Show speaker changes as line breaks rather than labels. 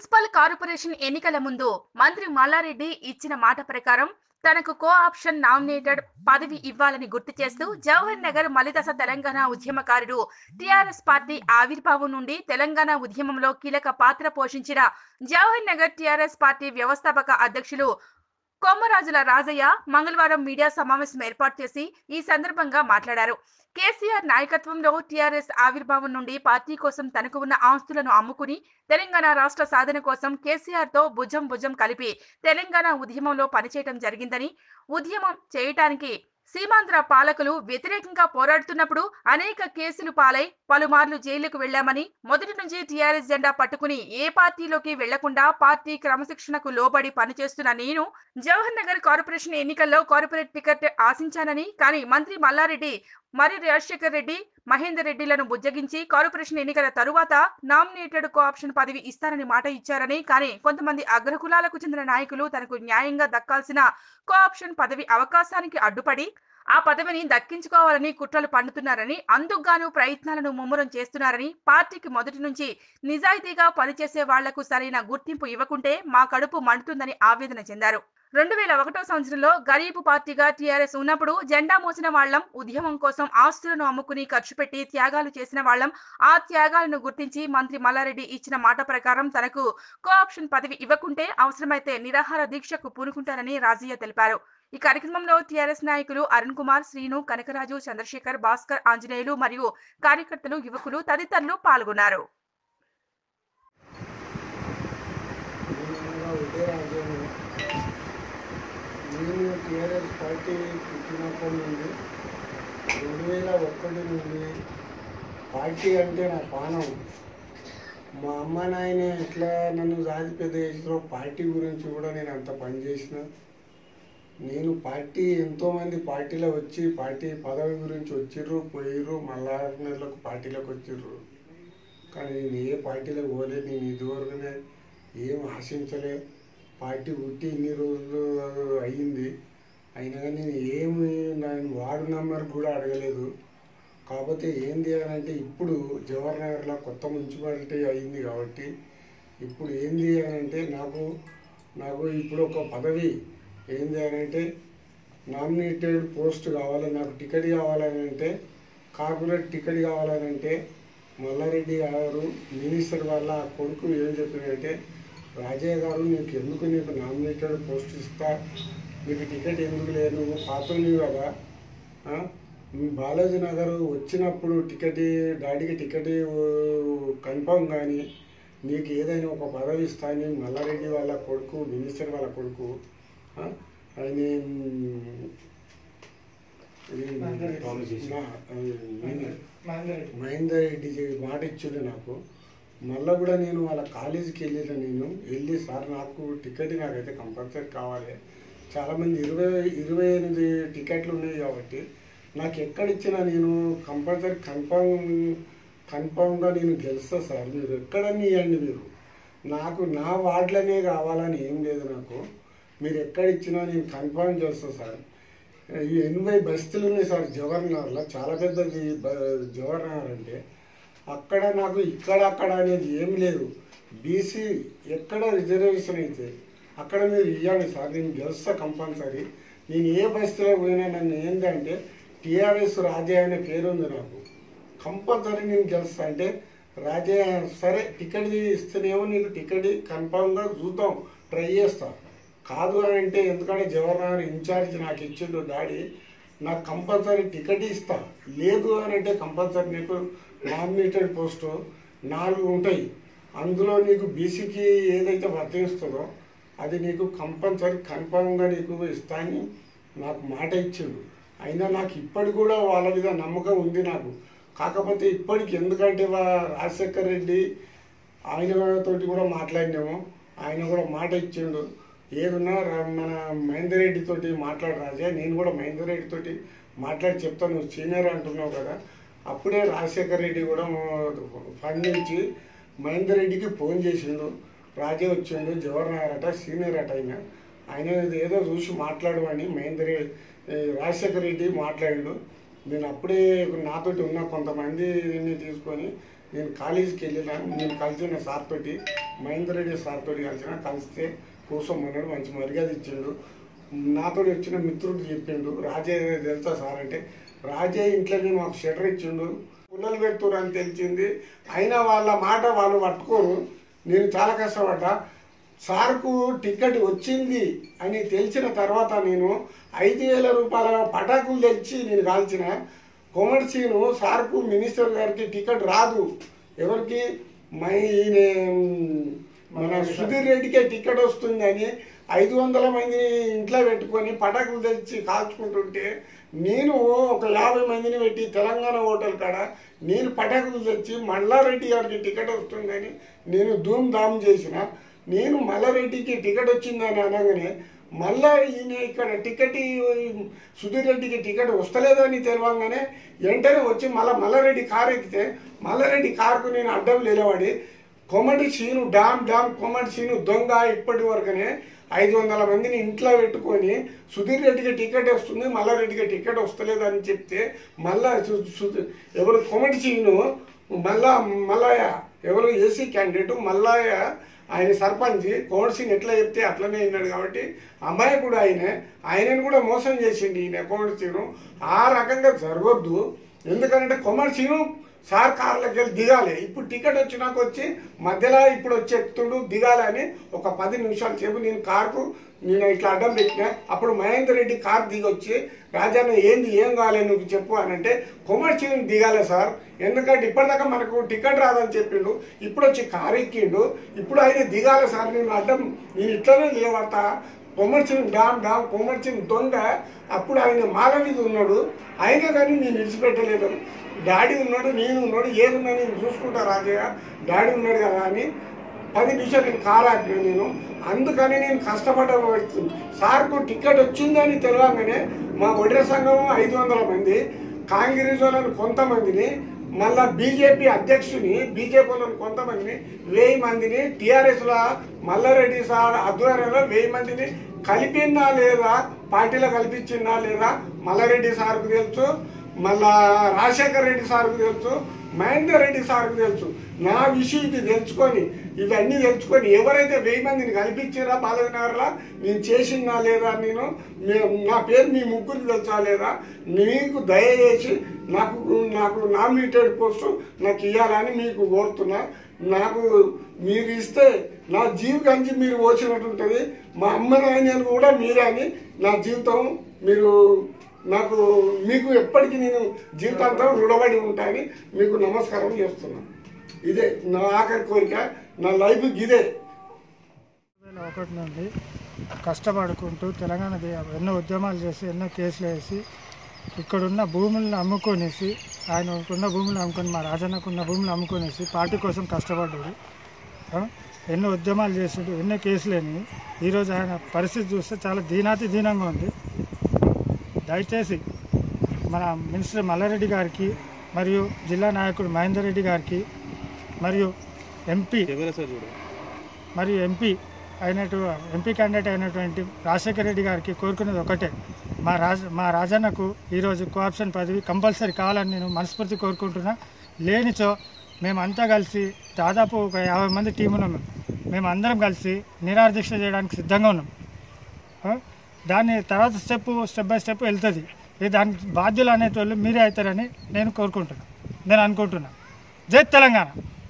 Municipal corporation ఎన్నికల ముందు మంత్రి మల్లారెడ్డి ఇచ్చిన మాట ప్రకారం తనకు కో ఆప్షన్ నామినేటెడ్ పదవి ఇవ్వాలని గుర్తు చేస్తూ జవహర్ నగర్ మలిదశ తెలంగాణ ఉద్యమకారుడు టిఆర్ఎస్ పార్టీ ఆవిర్భావం నుండి తెలంగాణ ఉద్యమంలో కీలక పాత్ర పోషించిన జవహర్ నగర్ టిఆర్ఎస్ పార్టీ వ్యవస్థాపక అధ్యక్షులు కొమ్మరాజుల రాజయ్య మంగళవారం మీడియా సమావేశం ఏర్పాటు చేసి ఈ సందర్భంగా మాట్లాడారు కేసీఆర్ నాయకత్వంలో టీఆర్ఎస్ ఆవిర్భావం నుండి పార్టీ కోసం తనకు ఉన్న ఆస్తులను అమ్ముకుని తెలంగాణ రాష్ట్ర సాధన కోసం కేసీఆర్ తో భుజం భుజం కలిపి తెలంగాణ ఉద్యమంలో పనిచేయటం జరిగిందని ఉద్యమం చేయటానికి సీమాంధ్ర పాలకులు వ్యతిరేకంగా పోరాడుతున్నప్పుడు అనేక కేసులు పాలై పలుమార్లు జైలుకు వెళ్లామని మొదటి నుంచి టీఆర్ఎస్ జెండా పట్టుకుని ఏ పార్టీలోకి వెళ్లకుండా పార్టీ క్రమశిక్షణకు లోబడి పనిచేస్తున్న నేను జవహర్ నగర్ కార్పొరేషన్ ఎన్నికల్లో కార్పొరేట్ టికెట్ ఆశించానని కానీ మంత్రి మల్లారెడ్డి మరి రాజశేఖర్ రెడ్డి మహేందర్ రెడ్డిలను బుజ్జగించి కార్పొరేషన్ ఎన్నికల తరువాత నామినేటెడ్ కో ఆప్షన్ పదవి ఇస్తారని మాట ఇచ్చారని కానీ కొంతమంది అగ్రకులాలకు చెందిన నాయకులు తనకు న్యాయంగా దక్కాల్సిన కో ఆప్షన్ పదవి అవకాశానికి అడ్డుపడి ఆ పదవిని దక్కించుకోవాలని కుట్రలు పండుతున్నారని అందుకుగాను ప్రయత్నాలను ముమ్మరం చేస్తున్నారని పార్టీకి మొదటి నుంచి నిజాయితీగా పనిచేసే వాళ్లకు సరైన గుర్తింపు ఇవ్వకుంటే మా కడుపు మండుతుందని ఆవేదన చెందారు రెండు వేల ఒకటో సంవత్సరంలో గరీబు పార్టీగా టీఆర్ఎస్ ఉన్నప్పుడు జెండా మోసిన వాళ్లం ఉద్యమం కోసం ఆస్తులను అమ్ముకుని ఖర్చు పెట్టి త్యాగాలు చేసిన వాళ్లం ఆ త్యాగాలను గుర్తించి మంత్రి మల్లారెడ్డి ఇచ్చిన మాట ప్రకారం తనకు కో ఆప్షన్ పదవి ఇవ్వకుంటే అవసరమైతే నిరాహార దీక్షకు పూనుకుంటారని రాజయ్య తెలిపారు ఈ కార్యక్రమంలో టీఆర్ఎస్ నాయకులు అరుణ్ కుమార్ శ్రీను కనకరాజు చంద్రశేఖర్ భాస్కర్ ఆంజనేయులు మరియు కార్యకర్తలు యువకులు తదితరులు పాల్గొన్నారు
నేను ఉదయరాజాను నేను టీఆర్ఎస్ పార్టీ పుట్టినప్పటి నుండి రెండు వేల ఒకటి నుండి పార్టీ అంటే నా పానం మా అమ్మ నాయన ఎట్లా నన్ను జాతి పెద్ద చేసినో పార్టీ గురించి కూడా నేను అంత పని చేసిన నేను పార్టీ ఎంతోమంది పార్టీలో వచ్చి పార్టీ పదవి గురించి వచ్చిర్రు పోయిర్రు మళ్ళా ఆరు నెలలకు పార్టీలోకి వచ్చిర్రు కానీ నేను ఏ పార్టీలో పోలేదు నేను ఇదివరకునే ఏం ఆశించలే పార్టీ పుట్టి ఇన్ని రోజులు అయ్యింది అయినా కానీ నేను ఏమి నేను వార్డు నెంబర్ కూడా అడగలేదు కాకపోతే ఏంది అని అంటే ఇప్పుడు జవహర్ నగర్లో కొత్త మున్సిపాలిటీ అయింది కాబట్టి ఇప్పుడు ఏంది అని అంటే నాకు నాకు ఇప్పుడు ఒక పదవి ఏంది అని అంటే నామినేటెడ్ పోస్ట్ కావాలి నాకు టికెట్ కావాలని అంటే కార్పొరేట్ టికెట్ కావాలని అంటే మల్లారెడ్డి గారు మినిస్టర్ వాళ్ళ కొడుకు ఏం చెప్పినంటే రాజయ్య గారు నీకు ఎందుకు నీకు నామినేటెడ్ పోస్ట్ ఇస్తా నీకు టికెట్ ఎందుకు లేదు నువ్వు పాతోని కదా ఆ? నువ్వు బాలాజీ నగర్ వచ్చినప్పుడు టికెట్ డాడీకి టికెట్ కన్ఫర్మ్ కానీ నీకు ఏదైనా ఒక పదవి ఇస్తా అని మల్లారెడ్డి వాళ్ళ కొడుకు మినిస్టర్ వాళ్ళ కొడుకు ఆ? ఆయన ఇది నా- మహేందర్ రెడ్డి చె- మాట ఇచ్చిండు నాకు మళ్ళీ కూడా నేను వాళ్ళ కాలేజీకి వెళ్ళిన నేను వెళ్ళి సార్ నాకు టికెట్ నాకైతే కంపల్సరీ కావాలి చాలామంది ఇరవై ఇరవై ఎనిమిది టికెట్లు ఉన్నాయి కాబట్టి నాకు ఎక్కడిచ్చినా నేను కంపల్సరీ కన్ఫామ్ కన్ఫామ్గా నేను గెలుస్తా సార్ మీరు ఎక్కడని ఇవ్వండి మీరు నాకు నా వార్డులనే కావాలని ఏం లేదు నాకు మీరు ఎక్కడిచ్చినా నేను కన్ఫామ్ చేస్తా సార్ ఈ ఎనభై బస్తీలు ఉన్నాయి సార్ జవహర్ నగర్లో చాలా పెద్దది బ- జవహర్ నగర్ అంటే అక్కడ నాకు ఇక్కడ అక్కడ అనేది ఏం లేదు బీసీ ఎక్కడ రిజర్వేషన్ అయితే అక్కడ మీరు ఇవ్వండి సార్ నేను గెలుస్తా కంపల్సరీ నేను ఏ బస్తీలో పోయినా నన్ను ఏంటంటే టీఆర్ఎస్ రాజయ్య అనే పేరు ఉంది నాకు కంపల్సరీ నేను గెలుస్తా అంటే రాజయ్య సరే టికెట్ ఇస్తేనేమో నీకు టికెట్ కన్ఫామ్గా చూద్దాం ట్రై చేస్తా కాదు అని అంటే ఎందుకంటే జవహర్లాల్ ఇన్ఛార్జ్ నాకు ఇచ్చిండు డాడీ నాకు కంపల్సరీ టికెట్ ఇస్తా లేదు అని అంటే కంపల్సరీ నీకు నామినేటెడ్ పోస్టు నాలుగు ఉంటాయి అందులో నీకు బీసీకి ఏదైతే వర్తిస్తుందో అది నీకు కంపల్సరీ కన్ఫామ్గా నీకు ఇస్తా అని నాకు మాట ఇచ్చిండు అయినా నాకు ఇప్పటికి కూడా వాళ్ళ మీద నమ్మకం ఉంది నాకు కాకపోతే ఇప్పటికి ఎందుకంటే వా రాజశేఖర్ రెడ్డి ఆయనతోటి కూడా మాట్లాడినాము ఆయన కూడా మాట ఇచ్చిండు ఏదున్నా రా- మన మహేందర్ రెడ్డి తోటి మాట్లాడు రాజా నేను కూడా మహేందర్ రెడ్డి తోటి మాట్లాడి చెప్తాను నువ్వు సీనియర్ అంటున్నావు కదా అప్పుడే రాజశేఖర్ రెడ్డి కూడా ఫండ్ నుంచి మహేందర్ రెడ్డికి ఫోన్ చేసిండు రాజే వచ్చిండు జవహర్ నగర్ అట సీనియర్ అట ఆయన ఆయన ఏదో చూసి మాట్లాడమని మహేందర్ రెడ్డి- ఏ, రాజశేఖర్ రెడ్డి మాట్లాడిండు నేను అప్పుడే నాతోటి ఉన్న కొంతమందిని తీసుకొని నేను కాలేజీకి వెళ్ళిన నేను కలిసిన సార్ తోటి మహేందర్ రెడ్డి సార్ తోటి కలిసిన కలిస్తే కూసోమన్నాడు మంచి మర్యాద ఇచ్చిండు నాతో వచ్చిన మిత్రుడు చెప్పిండు రాజే తెలుసా సార్ అంటే రాజే ఇంట్లోనే మాకు షటర్ ఇచ్చిండు పుల్లలు పెడుతురు అని తెలిసింది అయినా వాళ్ళ మాట వాళ్ళు పట్టుకోరు నేను చాలా కష్టపడ్డా సార్కు టికెట్ వచ్చింది అని తెలిసిన తర్వాత నేను ఐదు వేల రూపాయల పటాకులు తెచ్చి నేను కాల్చిన కొమర్సీను సార్కు మినిస్టర్ గారికి టికెట్ రాదు ఎవరికి మై ఈయన మన సుధీర్ రెడ్డికే టికెట్ వస్తుందని ఐదు వందల మందిని ఇంట్లో పెట్టుకొని పటాకులు తెచ్చి కాల్చుకుంటుంటే నేను ఒక యాభై మందిని పెట్టి తెలంగాణ హోటల్ కాడ నేను పటాకులు తెచ్చి మల్లారెడ్డి గారికి టికెట్ వస్తుందని నేను ధూమ్ ధామ్ చేసిన నేను మల్లారెడ్డికి టికెట్ వచ్చిందని అనగానే మళ్ళా ఈయన ఇక్కడ టికెట్ ఈ- సుధీర్ రెడ్డికి టికెట్ వస్తలేదని తెలియగానే వెంటనే వచ్చి మళ్ళా మల్లారెడ్డి కారు ఎక్కితే మల్లారెడ్డి కారుకు నేను అడ్డం నిలబడి కొమ్మటి సీను డామ్ డామ్ కొమ్మటి సీను దొంగ ఇప్పటి వరకునే ఐదు వందల మందిని ఇంట్లో పెట్టుకొని సుధీర్ రెడ్డికి టికెట్ వస్తుంది మల్లారెడ్డికి టికెట్ వస్తలేదు అని చెప్తే మళ్ళా సు- సు- ఎవరు కొమ్మటి సీను మళ్ళా మల్లయ్య ఎవరు ఏసీ క్యాండిడేట్ మల్లయ్య ఆయన సర్పంచ్ కోమటి సీన్ ఎట్లా చెప్తే అట్లనే అయినాడు కాబట్టి అమ్మాయి కూడా ఆయన ఆయనను కూడా మోసం చేసిండు ఈయన కోమటి సీను ఆ రకంగా జరగొద్దు ఎందుకంటే కొమ్మటి సీను సార్ కార్లోకి వెళ్ళి దిగాలి ఇప్పుడు టికెట్ వచ్చినాక వచ్చి మధ్యలో ఇప్పుడు వచ్చి ఎక్కుతుండు దిగాలి అని ఒక పది నిమిషాల సేపు నేను కార్కు నేను ఇట్లా అడ్డం పెట్టిన అప్పుడు మహేందర్ రెడ్డి కార్ దిగొచ్చి రాజాన్న ఏంది ఏం కావాలి నువ్వు చెప్పు అని అంటే కొమర్షియల్ దిగాలి సార్ ఎందుకంటే ఇప్పటిదాకా మనకు టికెట్ రాదని చెప్పిండు ఇప్పుడు వచ్చి కారు ఎక్కిండు ఇప్పుడు ఆయన దిగాలి సార్ నేను అడ్డం నేను ఇట్లనే నిలబడతా కొమర్షియల్ డామ్ డామ్ కొమర్షియల్ దొంగ అప్పుడు ఆయన మాల మీద ఉన్నాడు అయినా కానీ నేను విడిచిపెట్టలేదు డాడీ ఉన్నాడు నేను ఉన్నాడు ఏదున్నా నేను చూసుకుంటా రాజయ్య డాడీ ఉన్నాడు కదా అని పది నిమిషాలు నేను కారు ఆపిన నేను అందుకని నేను కష్టపడ్డ సార్కు టికెట్ వచ్చిందని తెలియగానే మా ఒడిర సంఘం ఐదు వందల మంది కాంగ్రెస్ వాళ్ళని కొంతమందిని మళ్ళా బీజేపీ అధ్యక్షుని బీజేపీ వాళ్ళని కొంతమందిని వెయ్యి మందిని టీఆర్ఎస్ల మల్లారెడ్డి సార్ ఆధ్వర్యంలో వెయ్యి మందిని కలిపిందా లేదా పార్టీలో కల్పించిందా లేదా మల్లారెడ్డి సార్కు తెలుసు మళ్ళా రాజశేఖర్ రెడ్డి సార్కు తెలుసు మహేందర్ రెడ్డి సార్కు తెలుసు నా విషయం ఇది తెలుసుకొని ఇవన్నీ తెలుసుకొని ఎవరైతే వెయ్యి మందిని కల్పించారా బాలనగర్లో నేను చేసిందా లేదా నేను మే- నా పేరు మీ ముగ్గురికి తెలుసా లేదా మీకు దయచేసి నాకు నాకు నామినేటెడ్ పోస్టు నాకు ఇవ్వాలని మీకు కోరుతున్నా నాకు మీరు ఇస్తే నా జీవితానికి మీరు పోసినట్టు ఉంటుంది మా అమ్మ నాయనలు కూడా మీరే అని నా జీవితం మీరు నాకు మీకు ఎప్పటికీ నేను జీవితాంతం రుణపడి ఉంటానని మీకు నమస్కారం చేస్తున్నాను ఇదే నా ఆఖరి కోరిక నా లైఫ్ ఇదే
వేల ఒకటి నుండి కష్టపడుకుంటూ తెలంగాణ దే- ఎన్నో ఉద్యమాలు చేసి ఎన్నో కేసులు వేసి ఇక్కడున్న భూములను అమ్ముకొనేసి ఆయన ఉన్న భూములు అమ్ముకొని మా రాజన్నకున్న భూములు అమ్ముకొనేసి పార్టీ కోసం కష్టపడ్డాడు ఆ? ఎన్నో ఉద్యమాలు చేసాడు ఎన్నో కేసులేని ఈరోజు ఆయన పరిస్థితి చూస్తే చాలా దీనాతి దీనంగా ఉంది దయచేసి మన మినిస్టర్ మల్లారెడ్డి గారికి మరియు జిల్లా నాయకుడు మహేందర్ రెడ్డి గారికి మరియు ఎంపీ మరియు ఎంపీ అయినటు ఎంపీ క్యాండిడేట్ అయినటువంటి రాజశేఖర రెడ్డి గారికి కోరుకునేది ఒకటే మా రాజ మా రాజన్నకు ఈరోజు కోఆప్షన్ పదవి కంపల్సరీ కావాలని నేను మనస్ఫూర్తి కోరుకుంటున్నా లేనిచో మేమంతా కలిసి దాదాపు ఒక యాభై మంది టీం ఉన్నాం మేము మేము అందరం కలిసి నిరాదీక్ష చేయడానికి సిద్ధంగా ఉన్నాం ఆ? దాని తర్వాత స్టెప్ స్టెప్ బై స్టెప్ వెళ్తుంది ఇది దానికి బాధ్యులు అనేటోళ్ళు మీరే అవుతారని నేను కోరుకుంటున్నాను నేను అనుకుంటున్నాను జై తెలంగాణ